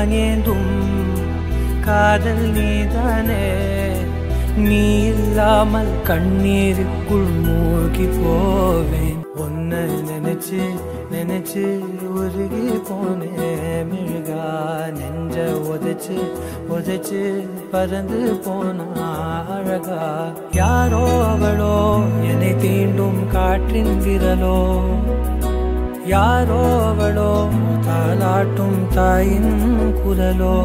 நான் ஏந்தும் காதல் நீதானே நீ இல்லாமல் கண்ணீருக்குள் மூழ்கி போவேன் உன்னை நினைச்சு நினைச்சு உருகி போனேன் மிழ்கா நெஞ்ச உதைச்சு உதைச்சு பறந்து போனா அழகா யாரோ அவளோ என்னை தீண்டும் காற்றின் விரலோ யாரோ அவளோ தாலாட்டும் தாயின் குரலோ